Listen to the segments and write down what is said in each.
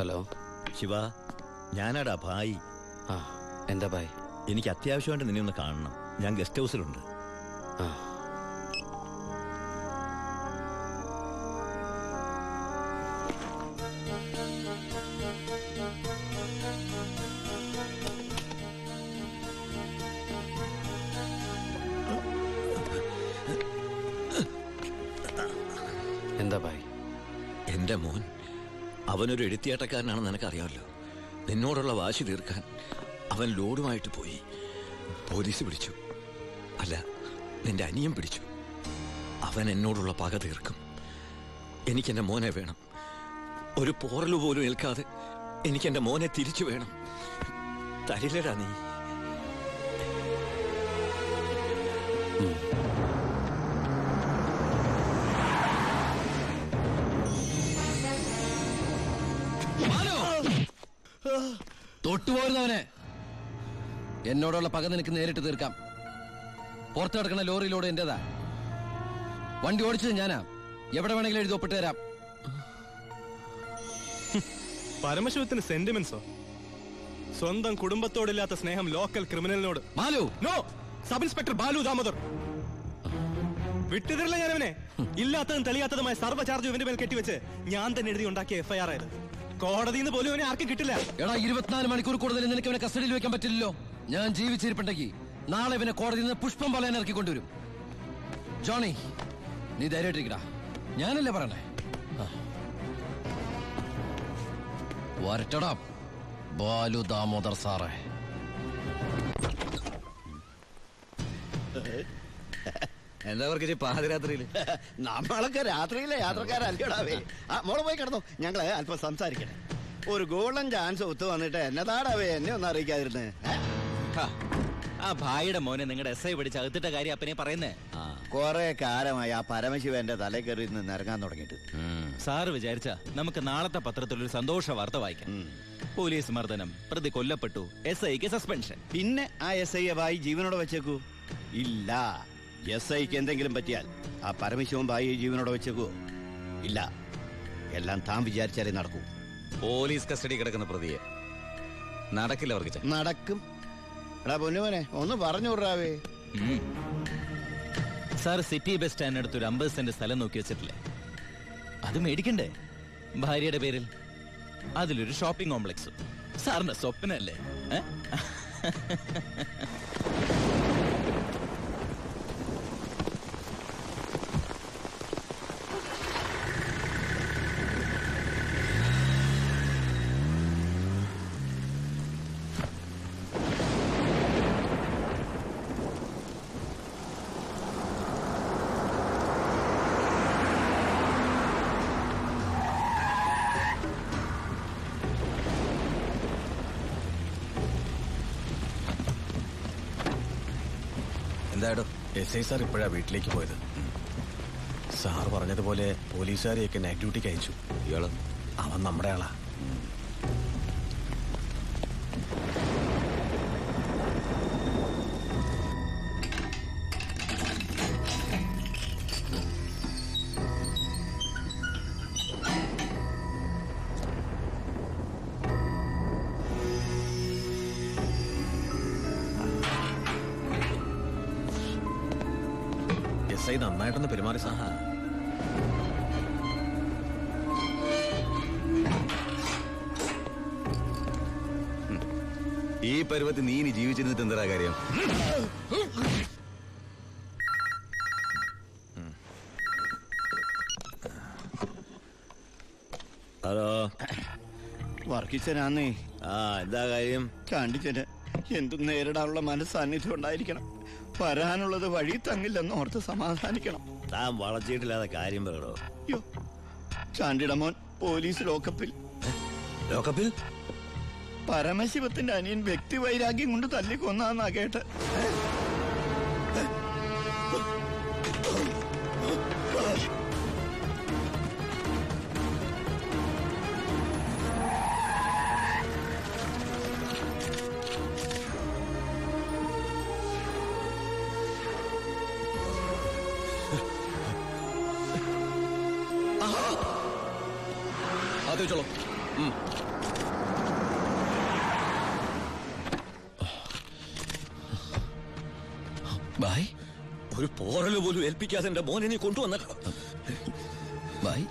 Hello Shiva ഞാനാടാ Bhai ആ എന്താ bye എനിക്ക് അത്യാവശ്യമായിട്ട് നിന്നെ ഒന്ന് കാണണം ഞാൻ ഗസ്റ്റ് ഹൗസിലുണ്ട് ആ എന്താ ബായ് എന്റെ മോൻ അവനൊരു എഴുത്തിയാട്ടക്കാരനാണെന്ന് നിനക്കറിയാമല്ലോ നിന്നോടുള്ള വാശി തീർക്കാൻ അവൻ ലോഡുമായിട്ട് പോയി പോലീസ് പിടിച്ചു അല്ല നിന്റെ അനിയൻ പിടിച്ചു അവൻ എന്നോടുള്ള പക തീർക്കും എനിക്കെന്റെ മോനെ വേണം ഒരു പോറലു പോലും ഏൽക്കാതെ എനിക്കെന്റെ മോനെ തിരിച്ചു വേണം തരില്ലടാ നീ തൊട്ടുപോരുന്നവനെ എന്നോടുള്ള പക നിനക്ക് നേരിട്ട് തീർക്കാം പുറത്ത് കിടക്കുന്ന ലോറിയിലോട് എന്റേതാ വണ്ടി ഓടിച്ചത് ഞാനാ എവിടെ വേണമെങ്കിലും എഴുതി ഒപ്പിട്ട് തരാം പരമശിവത്തിന് സെന്റിമെന്റ്സോ സ്വന്തം കുടുംബത്തോടില്ലാത്ത സ്നേഹം ലോക്കൽ ക്രിമിനലിനോട് Balu no sub inspector Balu Damodar വിട്ടുതരില്ല ഞാനവനെ ഇല്ലാത്തതും തെളിയാത്തതുമായ സർവ്വ ചാർജ് ഇവന്റെ മേൽ കെട്ടിവെച്ച് ഞാൻ തന്നെ എഴുതി ഉണ്ടാക്കിയ എഫ്ഐആർ ആയത് കോടതിയിൽ നിന്ന് പോലും അവനെ ആർക്കും കിട്ടില്ല എടാ ഇരുപത്തിനാല് മണിക്കൂർ കൂടുതൽ നിനക്ക് ഇവനെ കസ്റ്റഡിയിൽ വെക്കാൻ പറ്റില്ലല്ലോ ഞാൻ ജീവിച്ചിരിപ്പുണ്ടെങ്കിൽ നാളെ ഇവനെ കോടതിയിൽ നിന്ന് പുഷ്പം പോലെ ഇറക്കി കൊണ്ടുവരും ജോണി നീ ധൈര്യമായിട്ടിരിക്കടാ ഞാനല്ലേ പറയണേ ആ. വരട്ടടാ ബാലു ദാമോദർ സാറേ എന്താ അവർക്ക് പാതിരാത്രിയിൽ നമ്മളൊക്കെ രാത്രിയിലെ യാത്രക്കാരല്ലേടാവേ ആ മോള് പോയി കിടന്നു ഞങ്ങള് അല്പം സംസാരിക്കണേ ഒരു ഗോൾഡൻ ചാൻസ് ഒത്തു വന്നിട്ട് എന്നതാടാവേ എന്നെ ഒന്ന് അറിയിക്കാതിരുന്നേ ഏ? ആ ഭായിയുടെ മോനെ നിങ്ങളുടെ എസ് ഐ പിടിച്ച് അകത്തിട്ട കാര്യം അപ്പനെ പറയുന്നേ കുറെ കാലമായി ആ പരമശിവന്റെ തലേ കയറി നിന്ന് ഇറങ്ങാൻ തുടങ്ങിയിട്ട് സാറ് വിചാരിച്ച നമുക്ക് നാളത്തെ പത്രത്തിൽ ഒരു സന്തോഷ വാർത്ത വായിക്കാം പോലീസ് മർദ്ദനം പ്രതി കൊല്ലപ്പെട്ടു എസ് ഐക്ക് സസ്പെൻഷൻ പിന്നെ ആ എസ് ഐയെ വായി ജീവനോടെ വെച്ചേക്കൂ ഇല്ല എസ് ഐക്ക് എന്തെങ്കിലും പറ്റിയാൽ ആ പരമശിവൻ ബായി ജീവനോടെ വെച്ചേക്കൂ ഇല്ല എല്ലാം താൻ വിചാരിച്ചാലേ നടക്കൂ പോലീസ് കസ്റ്റഡി കിടക്കുന്ന പ്രതിയെ നടക്കില്ല അവർക്ക് നടക്കും എടാ പൊന്നുമോനെ ഒന്ന് പറഞ്ഞു വിടാവേ സാർ സിറ്റി ബസ് സ്റ്റാൻഡിനടുത്ത് ഒരു അമ്പത് സെന്റ് സ്ഥലം നോക്കി വെച്ചിട്ടില്ലേ അത് മേടിക്കണ്ടേ ഭാര്യയുടെ പേരിൽ അതിലൊരു ഷോപ്പിംഗ് കോംപ്ലക്സ് സാറിന്റെ സ്വപ്നല്ലേ ഏ? എന്താടോ എസ് ഐ സാർ ഇപ്പോഴാ വീട്ടിലേക്ക് പോയത് സാർ പറഞ്ഞതുപോലെ പോലീസുകാരെയൊക്കെ നൈറ്റ് ഡ്യൂട്ടിക്ക് അയച്ചു ഇയാള് അവൻ നമ്മുടെ ആളാ എസ് ഐ നന്നായിട്ടൊന്ന് പെരുമാറി സാർ ഈ പരുവത്തിൽ നീ ഇനി ജീവിച്ചിരുന്നിട്ട് എന്താ കാര്യം ഹലോ വർക്കിച്ചനാന്നേ ആ എന്താ കാര്യം കണ്ടിച്ചന് എന്തും നേരിടാനുള്ള മനസ്സാന്നിധ്യം ഉണ്ടായിരിക്കണം വരാനുള്ളത് വഴി തങ്ങില്ലെന്ന് ഓർത്ത് സമാധാനിക്കണം താൻ വളച്ചിട്ടില്ലാതെ കാര്യം പറയടോ അയ്യോ ചാണ്ടിയുടെ മോൻ പോലീസ് ലോക്കപ്പിൽ ലോക്കപ്പിൽ പരമശിവത്തിന്റെ അനിയൻ വ്യക്തി വൈരാഗ്യം കൊണ്ട് തല്ലിക്കൊന്നാന്നാ കേട്ട് അത് വെച്ചോളൂ ബായ് ഒരു പോറല് പോലും ഏൽപ്പിക്കാതെ എന്റെ മോനെ നീ കൊണ്ടുവന്നല്ലോ ബായ്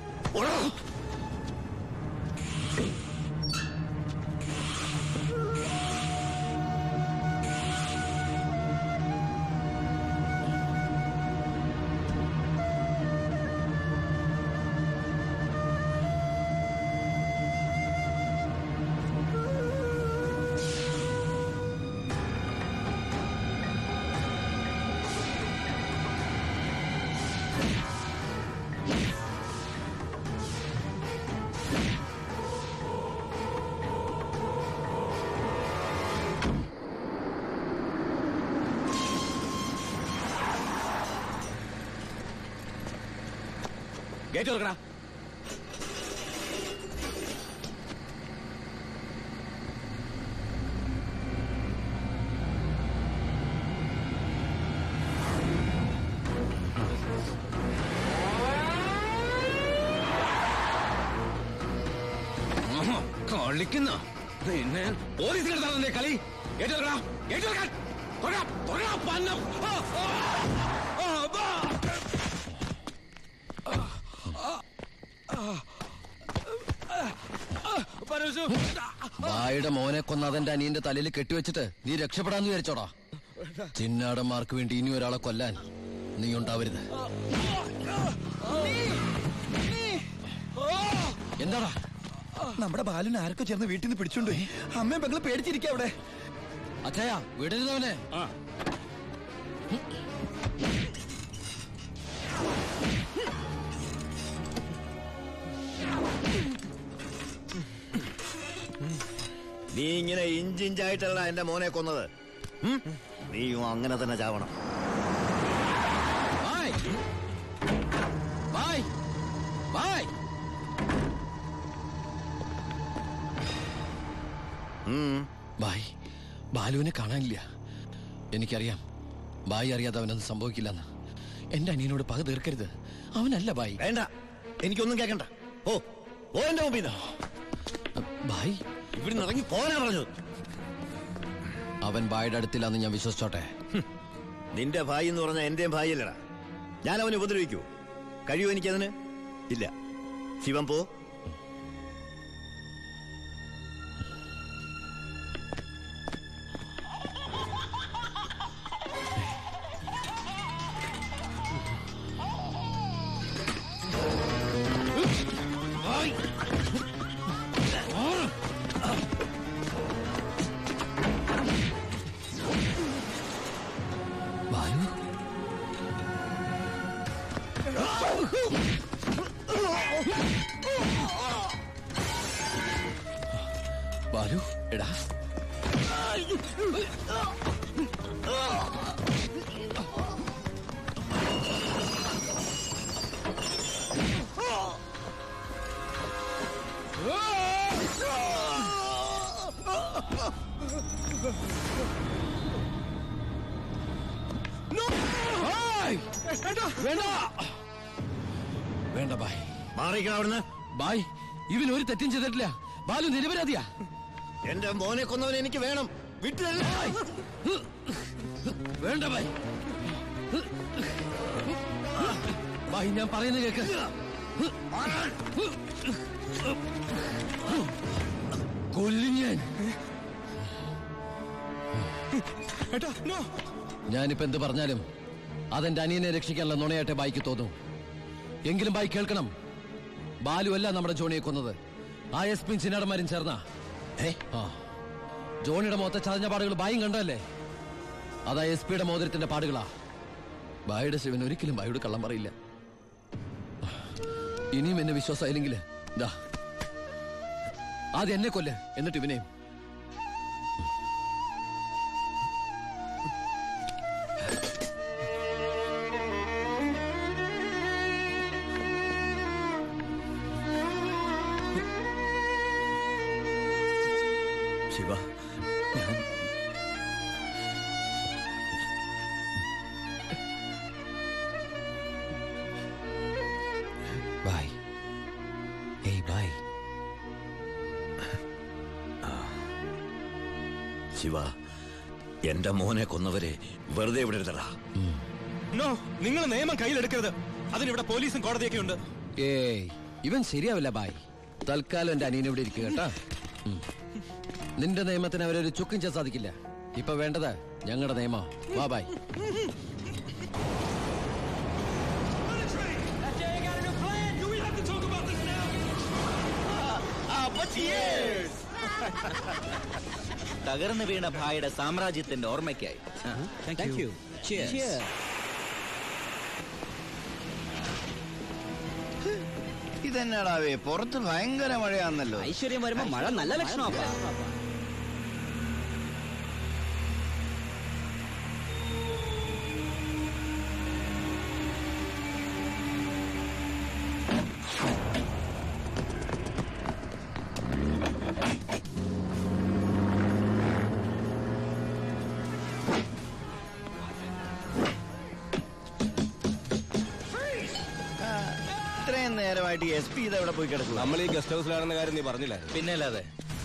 ഗേറ്റ് തുറക്കടാ കളിക്കുന്ന പിന്നെ പോലീസിന് എടുത്താണല്ലേ കളി ഏറ്റെടുക്കടാ ഏറ്റെടുക്കാൻ തൊഴാ, തൊഴാ, പന്നം. ആ, ആ, ആ, ബാ. പരമശു. ബായുടെ മോനെ കൊന്ന അതെന്റെ അനിയന്റെ തലയിൽ കെട്ടിവെച്ചിട്ട് നീ രക്ഷപ്പെടാന്ന് വിചാരിച്ചോടാ ചിന്നാടന്മാർക്ക് വേണ്ടി ഇനി ഒരാളെ കൊല്ലാൻ നീ ഉണ്ടാവരുത് എന്താടാ നമ്മുടെ ബാലുനെ ആരൊക്കെ ചേർന്ന് വീട്ടിൽ നിന്ന് പിടിച്ചോണ്ടുപോയി അമ്മയും പെങ്ങള് പേടിച്ചിരിക്കുക അവിടെ അച്ഛയാ വിടരുതവനെ നീ ഇങ്ങനെ ഇഞ്ചിഞ്ചായിട്ടല്ല എന്റെ മോനെ കൊന്നത് ഉം? നീയും അങ്ങനെ തന്നെ ചാവണം ബായ് ബായ് ബായ് ഉം. ബായ് ബാലുവിനെ കാണാനില്ല എനിക്കറിയാം ബായ് അറിയാതെ അവനൊന്നും സംഭവിക്കില്ലെന്ന് എന്റെ അനിയനോട് പക തീർക്കരുത് അവനല്ല ബായ് വേണ്ട എനിക്കൊന്നും കേക്കണ്ട ഓ ഓ എന്റെ മുമ്പിൽ നിന്ന് ബായ് ഇവിടുന്ന് ഇറങ്ങി പോകാനാ പറഞ്ഞത് അവൻ ബായുടെ അടുത്തില്ലാന്ന് ഞാൻ വിശ്വസിച്ചോട്ടെ നിന്റെ ഭായി എന്ന് പറഞ്ഞ എന്റെയും ഭായിയല്ലടാ ഞാൻ അവനെ ഉപദ്രവിക്കൂ കഴിയുമോ എനിക്കതിന് ഇല്ല ശിവൻ പോ ബാലു ബാലു എടാ ബായ്! വേണ്ട വേണ്ട ബായ് മാറിക്കണം അവിടുന്ന് ബായ് ഇവൻ ഒരു തെറ്റും ചെയ്തിട്ടില്ല ബാലു നിരപരാധിയാ എന്റെ മോനെ കൊന്നവനെ എനിക്ക് വേണം വിട്ടില്ല വേണ്ട ബായ് ബായ് ഞാൻ പറയുന്നത് കേക്ക് കൊല്ലും ഞാൻ ഏട്ടാ നോ ഞാനിപ്പോ എന്ത് പറഞ്ഞാലും അതെന്റെ അനിയനെ രക്ഷിക്കാനുള്ള നുണയായിട്ടെ ബായിക്ക് തോന്നും എങ്കിലും ബായി കേൾക്കണം ബാലു അല്ല നമ്മുടെ ജോണിയെ കൊന്നത് ആ എസ് പിൻ ചിന്നാടന്മാരും ചേർന്ന ആ ജോണിയുടെ മുഖത്തെ ചതഞ്ഞ പാടുകൾ ബായും കണ്ടല്ലേ അതാ എസ് പിയുടെ മോതിരത്തിന്റെ പാടുകളാ ബായുടെ ശിവൻ ഒരിക്കലും ബായോട് കള്ളം പറയില്ല ഇനിയും എന്നെ വിശ്വാസമായില്ലെങ്കിൽ ദാ ആദ്യം എന്നെ കൊല്ല് എന്നിട്ട് ഇവനെയും ശിവ ഞാൻ ബായ് ഏയ് ബായ് ശിവ എന്റെ മോനെ കൊന്നവരെ വെറുതെ വിടരുതടാ നോ നിങ്ങൾ നിയമം കയ്യിലെടുക്കരുത് അതിനിവിടെ പോലീസും കോടതിയൊക്കെ ഉണ്ട് ഏയ് ഇവൻ ശരിയാവില്ല ബായ് തൽക്കാലം എന്റെ അനിയനെ ഇവിടെ ഇരിക്കുക കേട്ടാ ഉം. നിന്റെ നിയമത്തിന് അവരൊരു ചുക്കും ചെയ്യാൻ സാധിക്കില്ല ഇപ്പൊ വേണ്ടത് ഞങ്ങളുടെ നിയമം വാ ബായ് തകർന്നു വീണ ഭായിയുടെ സാമ്രാജ്യത്തിന്റെ ഓർമ്മയ്ക്കായി താങ്ക് യു ഇതെന്നാടാവേ പുറത്ത് ഭയങ്കര മഴയാന്നല്ലോ ഐശ്വര്യം വരുമ്പോ മഴ നല്ല ലക്ഷണമാ ഇത്രയും നേരമായിട്ട് എസ് പി ഇതെവിടെ പോയി കിടക്കുക നമ്മൾ ഈ ഗസ്റ്റ് ഹൗസിലാണെന്ന കാര്യം നീ പറഞ്ഞില്ലേ പിന്നെ അല്ലാതെ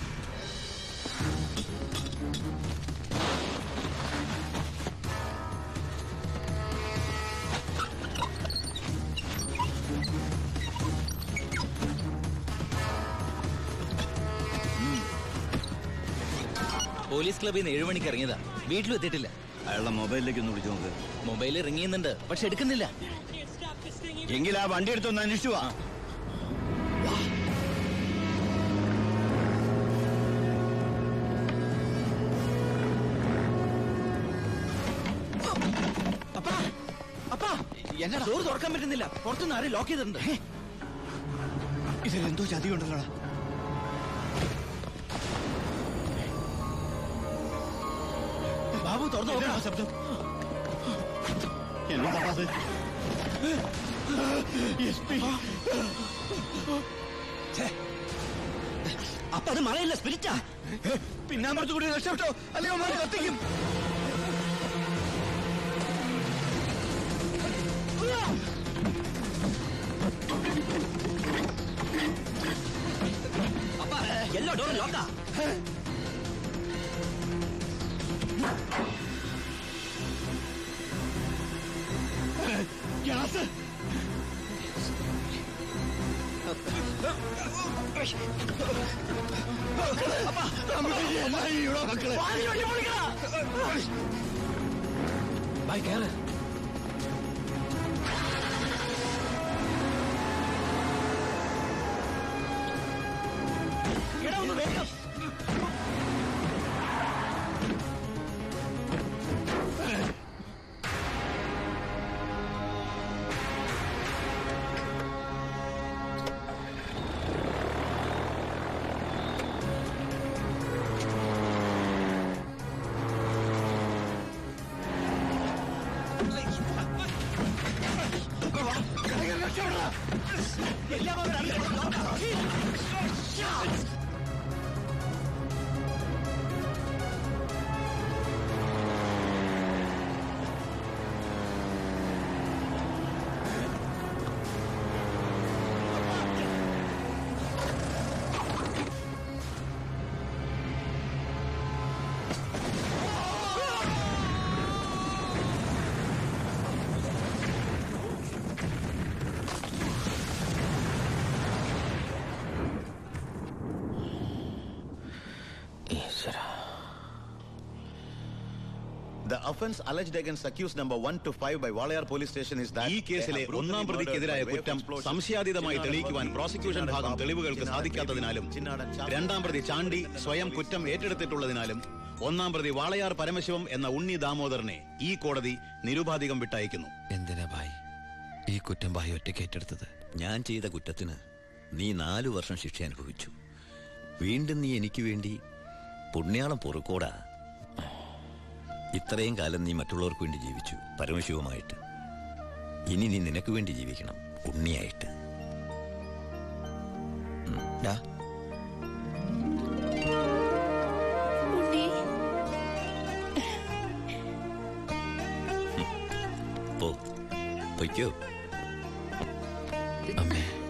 പോലീസ് ക്ലബിൽ നിന്ന് ഏഴു മണിക്ക് ഇറങ്ങിയതാ വീട്ടിലും എത്തിയിട്ടില്ല അയാളുടെ മൊബൈലിലേക്ക് ഒന്ന് വിളിച്ചു നോക്ക് മൊബൈൽ റിങ് ചെയ്യുന്നുണ്ട് പക്ഷെ എടുക്കുന്നില്ല എങ്കിൽ ആ വണ്ടി എടുത്തൊന്ന് അന്വേഷിച്ചു വാ എന്നടാ ഡോർ തുറക്കാൻ പറ്റുന്നില്ല പുറത്തുനിന്ന് ആരും ലോക്ക് ചെയ്തിട്ടുണ്ട് ഇതിലെന്തോ ചതി ഉണ്ടല്ലോടാ ബാബു തുറന്നു നോക്കണം ശബ്ദം എന്നോടാ അത് അപ്പൊ അത് മഴയില്ല സ്പിരിറ്റാ പിന്നാമ്പറത്ത് കൂടി രക്ഷപ്പെട്ടോ അല്ലയോ മാറി കത്തിക്കും അപ്പ എല്ലാ ഡോറും ലോക്കാ ബായ് കേറ് The offense alleged against accused number 1 to 5 by Walayar police station is that ഈ കേസിലെ ഒന്നാം പ്രതിക്കെതിരായ കുറ്റം സംശയാതീതമായി തെളിയിക്കുവാൻ പ്രോസിക്യൂഷൻ ഭാഗം തെളിവുകൾക്ക് സാധിക്കാത്തതിനാലും രണ്ടാം പ്രതി ചാണ്ടി സ്വയം കുറ്റം ഏറ്റെടുത്തിട്ടുള്ളതിനാലും ഒന്നാം പ്രതി വാളയാർ പരമശിവം എന്ന ഉണ്ണി ദാമോദരനെ ഈ കോടതി നിരുപാധികം വിട്ടയക്കുന്നു എന്തിനാ ബായ് ഈ കുറ്റം ബായ് ഒറ്റയ്ക്ക് ഏറ്റെടുത്തത് ഞാൻ ചെയ്ത കുറ്റത്തിന് നീ നാലു വർഷം ശിക്ഷ അനുഭവിച്ചു വീണ്ടും നീ എനിക്ക് വേണ്ടി പുണ്യാളം പൊറുക്കോടാ ഇത്രയും കാലം നീ മറ്റുള്ളവർക്ക് വേണ്ടി ജീവിച്ചു പരമശിവമായിട്ട് ഇനി നീ നിനക്ക് വേണ്ടി ജീവിക്കണം ഉണ്ണിയായിട്ട് ഉം. ഡാ, ഉണ്ണി പോ പൊയ്ക്കോ അമ്മേ